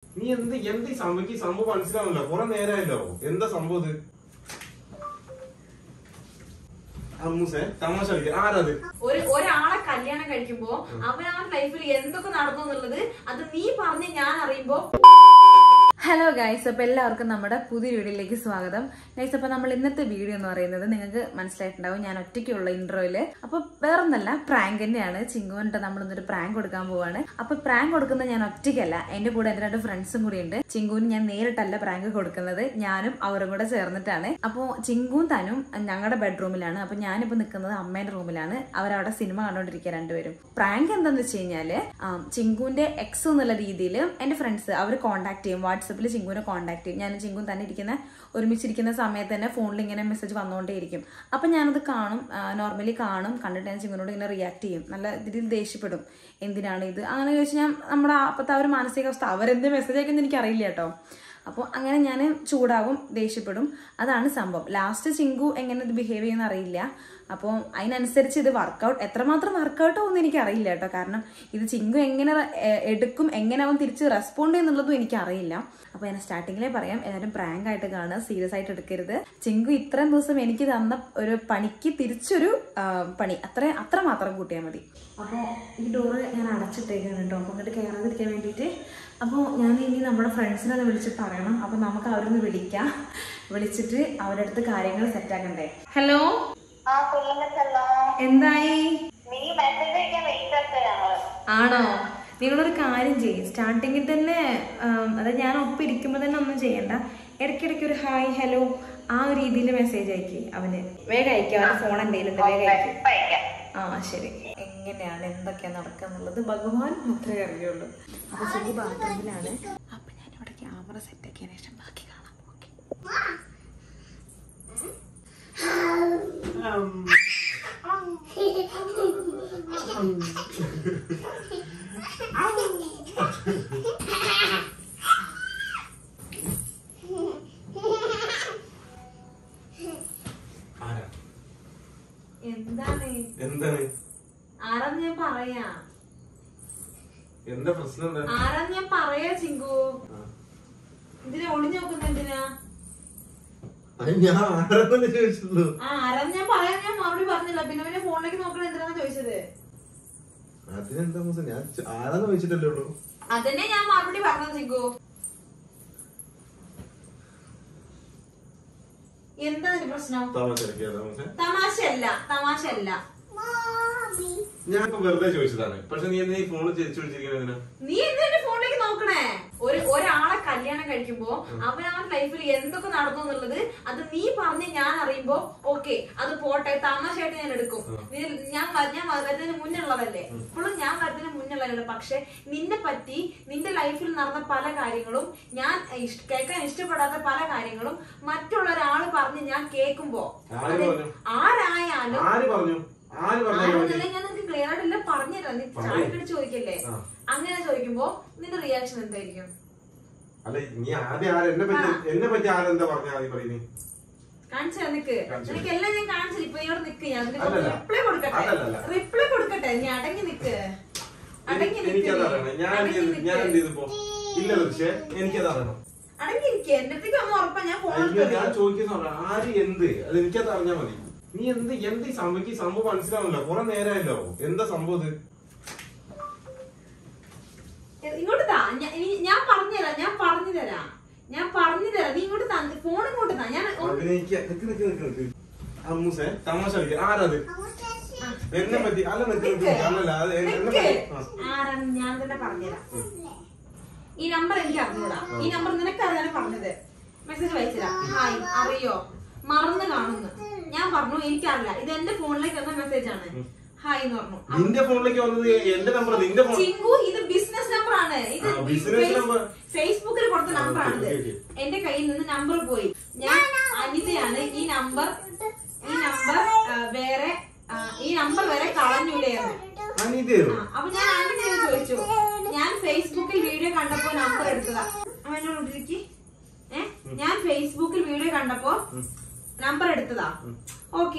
നീ എന്ത് എന്ത് ഈ സംഭവം ഈ സംഭവം മനസ്സിലാവില്ല കുറെ നേരമായല്ലോ എന്താ സംഭവം ഇത് അമ്മൂസേ തമാശ കളിക്കുക ആരത് ഒരു ഒരാളെ കല്യാണം കഴിക്കുമ്പോ അവനവൻ ലൈഫിൽ എന്തൊക്കെ നടന്നു എന്നുള്ളത് അത് നീ പറഞ്ഞ് ഞാൻ അറിയുമ്പോ ഹലോ ഗൈസ് അപ്പൊ എല്ലാവർക്കും നമ്മുടെ പുതിയ വീഡിയോയിലേക്ക് സ്വാഗതം ഗൈസ് അപ്പൊ നമ്മൾ ഇന്നത്തെ വീഡിയോ എന്ന് പറയുന്നത് നിങ്ങൾക്ക് മനസ്സിലായിട്ടുണ്ടാവും ഞാൻ ഒറ്റയ്ക്കുള്ള ഇൻട്രോയില് അപ്പൊ വേറൊന്നല്ല പ്രാങ്ക് തന്നെയാണ് ചിങ്കുവിന്റെ നമ്മൾ ഇന്നൊരു പ്രാങ്ക് കൊടുക്കാൻ പോവാണ് അപ്പൊ പ്രാങ്ക് കൊടുക്കുന്നത് ഞാൻ ഒറ്റയ്ക്കല്ല എന്റെ കൂടെ എന്റെ രണ്ട് ഫ്രണ്ട്സും കൂടി ഉണ്ട് ചിങ്കുവിന് ഞാൻ നേരിട്ടല്ല പ്രാങ്ക് കൊടുക്കുന്നത് ഞാനും അവരും കൂടെ ചേർന്നിട്ടാണ് അപ്പോ ചിങ്കുവും തനും ഞങ്ങളുടെ ബെഡ്റൂമിലാണ് അപ്പൊ ഞാനിപ്പോ നിൽക്കുന്നത് അമ്മേന്റെ റൂമിലാണ് അവരവിടെ സിനിമ കണ്ടോണ്ടിരിക്കുക രണ്ടുപേരും പ്രാങ്ക് എന്താന്ന് വെച്ച് കഴിഞ്ഞാല് ആ, ചിങ്കുവിന്റെ എക്സ് എന്നുള്ള രീതിയിൽ എന്റെ ഫ്രണ്ട്സ് അവർ കോൺടാക്ട് ചെയ്യും വാട്സപ്പിൽ ചിങ്കുവിനെ കോൺടാക്ട് ചെയ്യും ഞാൻ ചിങ്കുൻ തന്നെ ഇരിക്കുന്ന ഒരുമിച്ചിരിക്കുന്ന സമയത്ത് തന്നെ ഫോണിൽ ഇങ്ങനെ മെസ്സേജ് വന്നുകൊണ്ടേയിരിക്കും അപ്പൊ ഞാനത് കാണും നോർമലി കാണും കണ്ടിട്ട് ഞാൻ ചിങ്കുനോട് ഇങ്ങനെ റിയാക്ട് ചെയ്യും നല്ല രീതിയിൽ ദേഷ്യപ്പെടും എന്തിനാണ് ഇത് അങ്ങനെ ചോദിച്ചാൽ ഞാൻ നമ്മുടെ അപ്പത്തെ ആ ഒരു മാനസികാവസ്ഥ അവരെന്ത് മെസ്സേജ് അയക്കുന്നത് എനിക്ക് അറിയില്ല കേട്ടോ അപ്പോൾ അങ്ങനെ ഞാൻ ചൂടാവും ദേഷ്യപ്പെടും അതാണ് സംഭവം ലാസ്റ്റ് ചിങ്കു എങ്ങനെ ഇത് ബിഹേവ് ചെയ്യുന്ന അറിയില്ല അപ്പോൾ അതിനനുസരിച്ച് ഇത് വർക്കൗട്ട് എത്രമാത്രം വർക്കൗട്ട് ആവുമെന്ന് എനിക്ക് അറിയില്ല കേട്ടോ കാരണം ഇത് ചിങ്കു എങ്ങനെ എ- എടുക്കും എങ്ങനെ അവൻ തിരിച്ച് റെസ്പോണ്ട് ചെയ്യുന്നുള്ളതും എനിക്ക് അറിയില്ല അപ്പോൾ ഞാൻ സ്റ്റാർട്ടിങ്ങിലേ പറയാം എല്ലാവരും പ്രാങ്ക് ആയിട്ട് കാണുക സീരിയസ് ആയിട്ട് എടുക്കരുത് ചിങ്കു ഇത്രയും ദിവസം എനിക്ക് തന്ന ഒരു പണിക്ക് തിരിച്ചൊരു ആ, പണി അത്ര അത്ര മാത്രം കൂട്ടിയാൽ മതി അപ്പോൾ ഈ ഡോറ് ഞാൻ അടച്ചിട്ടേക്കാണ് കേട്ടോ അപ്പോൾ അങ്ങോട്ട് കയറാതിരിക്കാൻ വേണ്ടിയിട്ട് അപ്പോൾ ഞാൻ ഇനി നമ്മുടെ ഫ്രണ്ട്സിനെ ഒന്ന് വിളിച്ച് പറയണം അപ്പോൾ നമുക്ക് അവരൊന്ന് വിളിക്കാം വിളിച്ചിട്ട് അവരുടെ അടുത്ത് കാര്യങ്ങൾ സെറ്റാക്കണ്ടേ ഹലോ ആ சொல்லுங்க செல்லம் എന്തായി നീ മെസ്സേജ് അയക്കാൻ വെയിറ്റ് ആക്കുക ഞങ്ങള് ആണോ നിങ്ങളൊരു കാര്യം ചെയ്യും സ്റ്റാർട്ടിങ്ങിൽ തന്നെ ആം, അതായത് ഞാൻ ഒപ്പം ഇരിക്കുമ്പോൾ തന്നെ ഒന്നും ചെയ്യണ്ട ഇടയ്ക്കിടയ്ക്ക് ഒരു ഹായ് ഹലോ ആ ഒരു രീതിയിൽ മെസ്സേജ് അയക്കി അവന് വേഗം അയക്കാം അവന്റെ ഫോൺ എന്തെങ്കിലും വേഗം അയക്കും ഇപ്പൊ അയക്കാം ആ ശരി എങ്ങനെയാണ് എന്തൊക്കെയാ നടക്കുക എന്നുള്ളത് ഭഗവാൻ മാത്രമേ അറിയുള്ളൂ അപ്പൊ ശരി ബാത്റൂമിലാണ് അപ്പൊ ഞാൻ ഇവിടെ ക്യാമറ സെറ്റ് ആക്കിയതിനു ശേഷം ബാക്കി കാണാം ഓക്കെ ആരാ എന്താണ് എന്താണ് ആരാന്ന് ഞാൻ പറയാ എന്താ പ്രശ്നം എന്താ ആരാന്ന് ഞാൻ പറയാ ചിങ്കു ആ. ഇതിനെ ഒളിഞ്ഞു നോക്കുന്ന എന്തിനാ അത് ഞാൻ ആരാന്നല്ലേ ചോദിച്ചുള്ളൂ ആ ആരാന്ന് ഞാൻ പറയാൻ ഞാൻ മറുപടി പറഞ്ഞില്ല പിന്നെ പിന്നെ ഫോണിലേക്ക് നോക്കണ എന്തിനാന്ന് ചോദിച്ചത് അതിനെന്താ മോശം ഞാൻ ചോ- ആരാന്ന് ചോദിച്ചിട്ടല്ലേ ഉള്ളൂ അതന്നെ ഞാൻ മറുപടി പറഞ്ഞത് ചിങ്കു എന്താ നിന്റെ പ്രശ്നം തമാശ കളിക്കാതെ മോശം തമാശയല്ല തമാശയല്ല ഞാൻ ഇപ്പൊ വെറുതെ ചോദിച്ചതാണ് പക്ഷെ നീ എന്തിനാ ഈ ഫോണിൽ തിരിച്ചു വിളിച്ചിരിക്കുന്നതിനാ നീ എന്തിന്റെ ഫോണിലേക്ക് നോക്കണേ ഒരു ഒരാളെ കല്യാണം കഴിക്കുമ്പോ അവനവൻ ലൈഫിൽ എന്തൊക്കെ നടന്നു എന്നുള്ളത് അത് നീ പറഞ്ഞ് ഞാൻ അറിയുമ്പോ ഓക്കെ അത് പോട്ടെ തമാശയായിട്ട് ഞാൻ എടുക്കും നീ ഞാൻ വ- ഞാൻ വരുന്നതിന് മുന്നുള്ളതല്ലേ ഇപ്പോഴും ഞാൻ വരുന്നതിന് മുന്നുള്ളതല്ലേ പക്ഷെ നിന്നെ പറ്റി നിന്റെ ലൈഫിൽ നടന്ന പല കാര്യങ്ങളും ഞാൻ ഇഷ്- കേൾക്കാൻ ഇഷ്ടപ്പെടാത്ത പല കാര്യങ്ങളും മറ്റുള്ള ഒരാള് പറഞ്ഞ് ഞാൻ കേൾക്കുമ്പോ ആര് അത് പറഞ്ഞു? ആരായാലും ആര് പറഞ്ഞു ആര് പറഞ്ഞു അതിനെ പറ്റി? ആരെന്നല്ല ഞാൻ നിനക്ക് ക്ലിയർ ആയിട്ടില്ല പറഞ്ഞുതരാം നീ പറയ്. ചാടിക്കടി ചോദിക്കല്ലേ ആ. അങ്ങനെ ചോദിക്കുമ്പോ നിന്റെ റിയാക്ഷൻ എന്തായിരിക്കും അല്ല നീ ആദ്യം ആര് എന്നെ പറ്റി എന്നെ പറ്റി ആരെന്താ പറഞ്ഞ ആദ്യം പറയുന്നത് കാണിച്ചാ നിക്ക് കാണിച്ചു. നിനക്ക് എല്ലാം ഞാൻ കാണിച്ചു ഇപ്പൊ ഇവിടെ നിക്ക് ഞാൻ അല്ലല്ല. റിപ്ലൈ കൊടുക്കട്ടെ അതല്ലല്ല. റിപ്ലൈ കൊടുക്കട്ടെ നീ അടങ്ങി നിക്ക് അടങ്ങി നിക്ക് എനിക്കത് നീ. അറിയണം ഞാൻ എന്ത് അടങ്ങി ചെയ്തു ഞാൻ എന്ത് നിക്ക്. ചെയ്തിപ്പോ ഇല്ല തീർച്ചയായും എനിക്കത് അറിയണം അടങ്ങി നിക്ക് എന്റെ അടുത്തേക്ക് വന്ന് ഉറപ്പാ ഞാൻ ഫോൺ അയ്യോ ഞാൻ ചോദിക്കുന്ന ആര് എന്ത് അത് എനിക്കത് അറിഞ്ഞാ മതി നീ എന്ത് എന്ത് ഈ സംഭവം ഈ സംഭവം മനസ്സിലാവില്ല കുറെ നേരമായല്ലോ എന്താ സംഭവം ഇത് ഇങ്ങോട്ട് താ ഞാൻ- ഇനി- ഞാൻ പറഞ്ഞുതരാം ഞാൻ പറഞ്ഞു തരാം ഞാൻ പറഞ്ഞു തരാം നീ ഇങ്ങോട്ട് താ ഫോൺ ഇങ്ങോട്ട് താ ഞാൻ ഒന്ന് അഭിനയിക്ക നിക്ക് നിക്ക് നിക്ക് നിക്ക് അമ്മൂസേ തമാശ കളിക്കുക ആരത് എന്നെ പറ്റി അല്ല നിക്ക് നിക്ക് നിക്ക്. അല്ലല്ല അത് എന്നെ എന്നെ നിക്ക്. പറ്റി ആ. ആരാണ് ഞാൻ തന്നെ പറഞ്ഞുതരാം ഈ നമ്പർ എനിക്ക് അറിഞ്ഞൂടാ ഈ നമ്പർ നിനക്ക് അറിയാൻ പറഞ്ഞത് മെസ്സേജ് വായിച്ചതാ ഹായ് അറിയോ മറന്ന് കാണുന്നു ഞാൻ പറഞ്ഞു എനിക്കറിയില്ല ഇത് എന്റെ ഫോണിലേക്ക് വന്ന മെസ്സേജ് ആണ് ഹായ് എന്ന് പറഞ്ഞു നിന്റെ ഫോണിലേക്ക് വന്നത് എന്റെ നമ്പർ നിന്റെ ഫോൺ ചിങ്കു ഇത് ബിസിനസ് നമ്പർ ആണ് ഇത് ആ, business number. ഫേസ്ബുക്കിൽ കൊടുത്ത ആ, നമ്പർ okay, ആണിത് okay, okay. എന്റെ കയ്യിൽ നിന്ന് നമ്പർ പോയി ഞാൻ അനിതയാണ് ഈ നമ്പർ ഈ നമ്പർ വേറെ ആ, ഈ നമ്പർ വരെ കളഞ്ഞൂലെയാണ് അനിതയോ ആ, അപ്പൊ ഞാൻ അനിതയോട് ചോദിച്ചു ഞാൻ ഫേസ്ബുക്കിൽ വീഡിയോ കണ്ടപ്പോ നമ്പർ എടുത്തതാ അവനോട് ഇരിക്ക് ഏ ഞാൻ ഫേസ്ബുക്കിൽ വീഡിയോ കണ്ടപ്പോ നമ്പർ എടുത്തതാ ഓക്കെ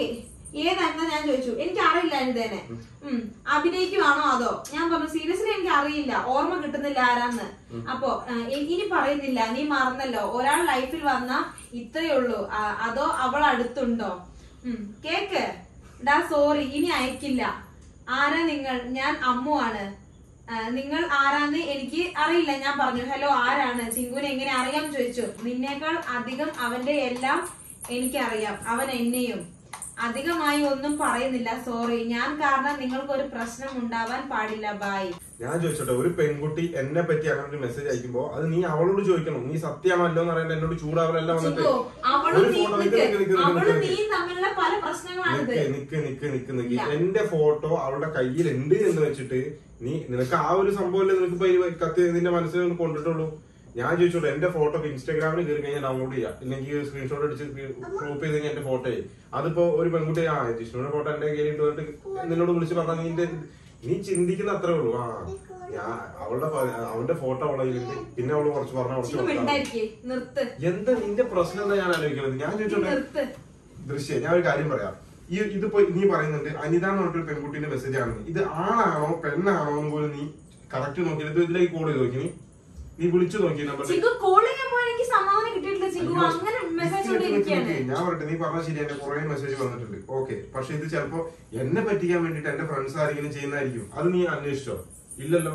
ഏതെന്ന് ഞാൻ ചോദിച്ചു എനിക്ക് അറിയില്ല എഴുതേനെ ഉം അഭിനയിക്കുവാണോ അതോ ഞാൻ പറഞ്ഞു സീരിയസ്ലി എനിക്ക് അറിയില്ല ഓർമ്മ കിട്ടുന്നില്ല ആരാന്ന് അപ്പൊ ആ, ഇ- ഇനി പറയുന്നില്ല നീ മറന്നല്ലോ ഒരാൾ ലൈഫിൽ വന്ന ഇത്രയേ ഉള്ളൂ ആ, അതോ അവൾ അടുത്തുണ്ടോ ഉം കേക്ക് ഡാ സോറി ഇനി അയക്കില്ല ആരാ നിങ്ങൾ ഞാൻ അമ്മു ആണ് ആ, നിങ്ങൾ ആരാന്ന് എനിക്ക് അറിയില്ല ഞാൻ പറഞ്ഞു ഹലോ ആരാണ് ചിങ്കുവിനെ എങ്ങനെ അറിയാം ചോദിച്ചു നിന്നേക്കാൾ അധികം അവന്റെ എല്ലാം എനിക്കറിയാം അവൻ എന്നെയും അധികമായി ഒന്നും പറയുന്നില്ല സോറി ഞാൻ കാരണം നിങ്ങൾക്ക് ഒരു പ്രശ്നം ഉണ്ടാവാൻ പാടില്ല ബായ് ഞാൻ ചോദിച്ചോട്ടെ ഒരു പെൺകുട്ടി എന്നെ പറ്റി അങ്ങനെ ഒരു മെസ്സേജ് അയക്കുമ്പോ അത് നീ അവളോട് ചോദിക്കണം നീ സത്യമാണല്ലോ എന്ന് പറയുന്നത് എന്നോട് ചൂടാവലല്ല വന്നിട്ട് ചിങ്കു അവളും ഒരു നീ photo നിക്ക് നിക്ക് നിക്ക് നിക്ക് അവളും നിക്ക് നീ തമ്മിലുള്ള പല പ്രശ്നങ്ങളാണിത് നിക്ക് നിക്ക് നിക്ക് നിക്ക് നിക്ക് ഇല്ല. എന്റെ ഫോട്ടോ അവളുടെ കയ്യിൽ ഉണ്ട് എന്ന് വെച്ചിട്ട് നീ നിനക്ക് ആ ഒരു സംഭവമല്ലേ നിനക്ക് ഇപ്പൊ ഈ കത്ത് നിന്റെ മനസ്സിൽ ഒന്ന് കൊണ്ടിട്ടുള്ളൂ ഞാൻ ചോദിച്ചോട്ടെ എന്റെ ഫോട്ടോ ഇൻസ്റ്റാഗ്രാമിൽ കയറി കഴിഞ്ഞാൽ ഡൗൺലോഡ് ചെയ്യാം ഇല്ലെങ്കിൽ സ്ക്രീൻഷോട്ട് അടിച്ച് ക്രോപ്പ് ചെയ്ത് കഴിഞ്ഞാൽ എന്റെ ഫോട്ടോ അതിപ്പോ ഒരു പെൺകുട്ടി ആ ജിഷ്ണുവിന്റെ ഫോട്ടോ എന്റെ കയ്യിൽ ഇട്ട് വന്നിട്ട് നിന്നോട് വിളിച്ച് പറഞ്ഞാൽ നിന്റെ നീ ചിന്തിക്കുന്ന അത്രേ ഉള്ളൂ ആ ഞാൻ അവളുടെ പ- അവന്റെ ഫോട്ടോ അവളുടെ കയ്യിലുണ്ട് പിന്നെ അവള് കുറച്ച് പറഞ്ഞ കുറച്ച് ചിങ്കു കൊടുത്താ മതി. മിണ്ടായിരിക്കേ നിർത്ത് എന്താ നിന്റെ പ്രശ്നം എന്താ ഞാൻ ആലോചിക്കുന്നത് ഞാൻ നീ ചോദിച്ചോട്ടെ നിർത്ത് ദൃശ്യം ഞാൻ ഒരു കാര്യം പറയാം ഈ ഇതിപ്പോ നീ പറയുന്നുണ്ട് അനിത എന്ന് പറഞ്ഞിട്ട് പെൺകുട്ടിന്റെ മെസ്സേജ് ആണെന്ന് ഇത് ആണാണോ പെണ്ണാണോ എന്ന് പോലും നീ കറക്റ്റ് നോക്കി ഇത് ഇതിലേക്ക് കോൾ ചെയ്ത് നോക്കി നീ നീ വിളിച്ചു നോക്കി നമ്പർ ചിങ്കു കോൾ ചെയ്യുമ്പോ എനിക്ക് സമാധാനം കിട്ടിയിട്ടില്ല ചിങ്കു അങ്ങനെ മെസ്സേജ് കൊണ്ട് ഇരിക്കുകയാണ് ഞാൻ പറയട്ടെ നീ പറഞ്ഞ ശരി എന്റെ കുറെ മെസ്സേജ് വന്നിട്ടുണ്ട് ഓക്കെ പക്ഷെ ഇത് ചിലപ്പോ എന്നെ പറ്റിക്കാൻ വേണ്ടിട്ട് എന്റെ ഫ്രണ്ട്സ് ആരെങ്കിലും ചെയ്യുന്നതായിരിക്കും അത് നീ അന്വേഷിച്ചോ ഇല്ലല്ലോ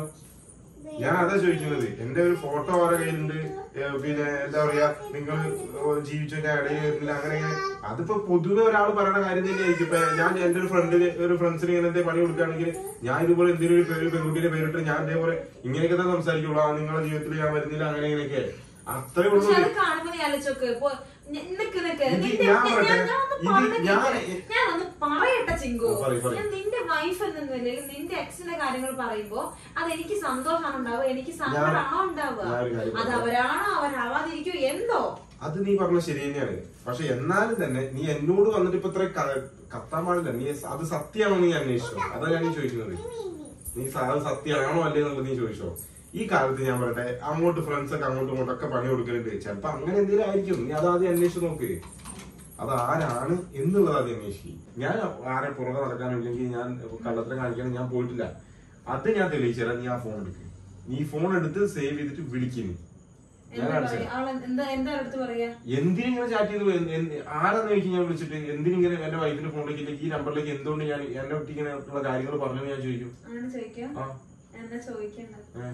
ഞാൻ അതാ ചോദിക്കുന്നത് എന്റെ ഒരു ഫോട്ടോ അവരുടെ കയ്യിലുണ്ട് ഏ, പിന്നെ എന്താ പറയാ നിങ്ങൾ ജീവിച്ചതിന്റെ ഇടയിൽ വരുന്നില്ല അങ്ങനെ ഇങ്ങനെ അതിപ്പോ പൊതുവെ ഒരാൾ പറയുന്ന കാര്യം തന്നെയായിരിക്കും ഇപ്പൊ ഞാൻ എന്റെ ഒരു ഫ്രണ്ടിന് ഒരു ഫ്രണ്ട്സിന് ഇങ്ങനത്തെ പണി കൊടുക്കുകയാണെങ്കിൽ ഞാൻ ഇതുപോലെ എന്തെങ്കിലും ഒരു പേര് പെൺകുട്ടിയുടെ പേരിട്ട് ഞാൻ ഇതേപോലെ ഇങ്ങനെയൊക്കെ തന്നെ സംസാരിക്കുള്ളൂ ആ നിങ്ങളുടെ ജീവിതത്തിൽ ഞാൻ വരുന്നില്ല അങ്ങനെ ഇങ്ങനെയൊക്കെ അത്രേ ഉള്ളൂ പക്ഷെ അത് കാണുമ്പോ നീ ആലോചിച്ചോക്ക് ഇപ്പൊ ഞ- നിക്ക് നിക്ക് ഇത് നിന്റെ ഞാൻ ഞാൻ- പറയട്ടെ, ഞാൻ ഒന്ന് ഇത് പറഞ്ഞ് ഞാൻ- കേക്ക്. ഞാനൊന്ന് പറയട്ടെ ചിങ്കു ഓ, പറയ്, പറയ്. ഞാൻ നിന്റെ വൈഫ് എന്ന നിലയിൽ നിന്റെ എക്സിന്റെ കാര്യങ്ങൾ പറയുമ്പോ അത് എനിക്ക് സന്തോഷമാണ് ഉണ്ടാവുക എനിക്ക് സങ്കടമാണോ ഉണ്ടാവുക ഞാനൊരു കാര്യം അത് പറയാം. അവരാണോ അവരാവാതിരിക്കോ എന്തോ അത് നീ പറഞ്ഞ ശരി തന്നെയാണ് പക്ഷെ എന്നാലും തന്നെ നീ എന്നോട് വന്നിട്ട് ഇപ്പൊ ഇത്ര ക- കത്താൻ പാടില്ല നീ സ- അത് സത്യമാണോ നീ അന്വേഷിച്ചോ അതാ ഞാൻ ഈ ചോദിക്കുന്നത് നീ സ- അത് സത്യമാണോ അല്ലേ എന്നുള്ളത് നീ ചോദിച്ചോ ഈ കാലത്ത് ഞാൻ പറയട്ടെ അങ്ങോട്ട് ഫ്രണ്ട്സ് ഒക്കെ അങ്ങോട്ടും ഇങ്ങോട്ടും ഒക്കെ പണി കൊടുക്കലുണ്ട് ചിലപ്പോ അങ്ങനെ എന്തെങ്കിലും ആയിരിക്കും നീ അതാദ്യം അന്വേഷിച്ച് നോക്ക് അത് ആരാണ് എന്നുള്ളത് ആദ്യം അന്വേഷിക്കും ഞാൻ ആരെ പുറകെ നടക്കാനില്ലെങ്കിൽ ഞാൻ കള്ളത്തിനെ കാണിക്കാൻ ഞാൻ പോയിട്ടില്ല അത് ഞാൻ തെളിയിച്ചു തരാം നീ ആ ഫോൺ എടുക്ക് നീ ഫോൺ എടുത്ത് സേവ് ചെയ്തിട്ട് വിളിക്കുന്നു ഞാൻ എന്താ കാണിച്ചു പറയാ അവൾ എന്താ എന്താ അടുത്ത് പറയാ എന്തിനിങ്ങനെ ചാറ്റ് ചെയ്ത് പോയി? എന്ത്- എന്ത്- ആരാന്ന് ചോദിക്കും ഞാൻ വിളിച്ചിട്ട് എന്തിനിങ്ങനെ എന്റെ വൈഫിന്റെ ഫോണിലേക്ക് ഇല്ലെങ്കിൽ ഈ നമ്പറിലേക്ക് എന്തുകൊണ്ട് ഞാൻ എന്നെ ഒട്ടി ഇങ്ങനെ ഉള്ള കാര്യങ്ങൾ പറഞ്ഞു ഞാൻ ചോദിക്കും അങ്ങനെ ചോദിക്കാം ആ എന്താ ചോദിക്കണ്ട ഏ.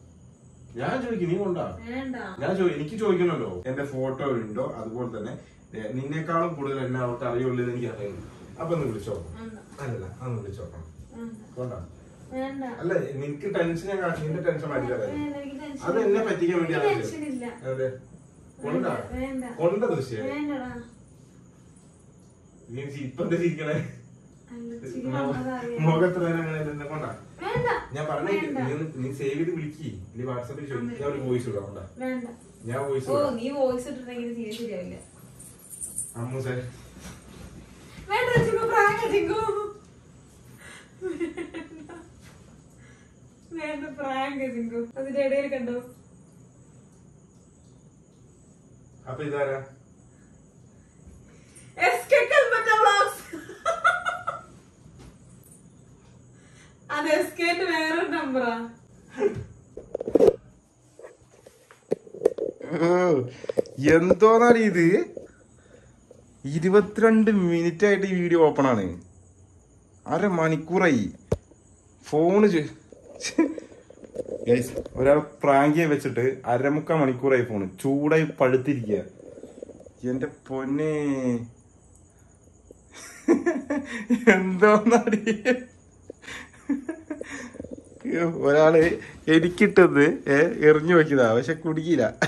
ഞാൻ ചോദിക്കും നീ കൊണ്ടാ വേണ്ട ഞാൻ ചോ എനിക്ക് ചോദിക്കണല്ലോ എന്റെ ഫോട്ടോ ഉണ്ടോ അതുപോലെ തന്നെ ഏ, നിന്നെക്കാളും കൂടുതൽ എന്നെ അവർക്ക് അറിയുള്ളൂ എന്ന് എനിക്ക് അറിയുന്നു അപ്പൊ ഒന്ന് വിളിച്ചോ വേണ്ട അല്ലല്ല അന്ന് വിളിച്ചോക്കണം വേണ്ട കൊണ്ടാ വേണ്ട അല്ല നിനക്ക് ടെൻഷൻ ഞാൻ കാണിച്ചു നിന്റെ ടെൻഷൻ മാറ്റി തരാം വേണ്ട, എനിക്ക് ടെൻഷൻ അത് എന്നെ ഇല്ല. പറ്റിക്കാൻ എനിക്ക് വേണ്ടിയാണ് ടെൻഷൻ ഇല്ല അതെ കൊണ്ടാ വേണ്ട കൊണ്ട ദൃശ്യം വേണ്ടടാ നീ ഇപ്പൊ എന്താ ചിരിക്കണേ അല്ല, ചിരി വന്നത് അറിയാം. മുഖത്ത് അങ്ങനെ എന്നെ കൊണ്ടാ വേണ്ട ഞാൻ പറഞ്ഞ വേണ്ട. നീ സേവ് ചെയ്ത് വിളിക്ക് നീ വാട്സാപ്പിൽ ചോദിക്കും ഞാൻ ഒരു വോയിസ് ഇടാം കൊണ്ടാ വേണ്ട ഞാൻ വോയിസ് ഓ നീ വോയിസ് ഇട്ടിട്ടുണ്ടെങ്കിൽ തീരെ ശരിയാവില്ല അമ്മു സാർ വേണ്ട ചിങ്കു പ്രാങ്ക് ചിങ്കു വേണ്ട പ്രാങ്ക് ചിങ്കു അതിന്റെ ഇടയിൽ കണ്ടോ അപ്പൊ ഇതാരാ എസ്കെ കൽപ്പറ്റ വ്ളോഗ്സ് അത് എസ്കേന്റെ വേറൊരു നമ്പറാ എന്തോന്നാണ് ഇത് ഇരുപത്തിരണ്ട് മിനിറ്റ് ആയിട്ട് ഈ വീഡിയോ ഓപ്പൺ ആണ് അര മണിക്കൂറായി ഫോണ് ഒരാൾ പ്രാങ്കിയെ വെച്ചിട്ട് അരമുക്കാൽ മണിക്കൂറായി ഫോണ് ചൂടായി പഴുത്തിരിക്കുക എന്റെ പൊന്നെ എന്തോന്നാടി ഒരാള് എനിക്കിട്ടത് ഏ എറിഞ്ഞു വെക്കുന്നതാ പക്ഷെ കുടിക്കില്ല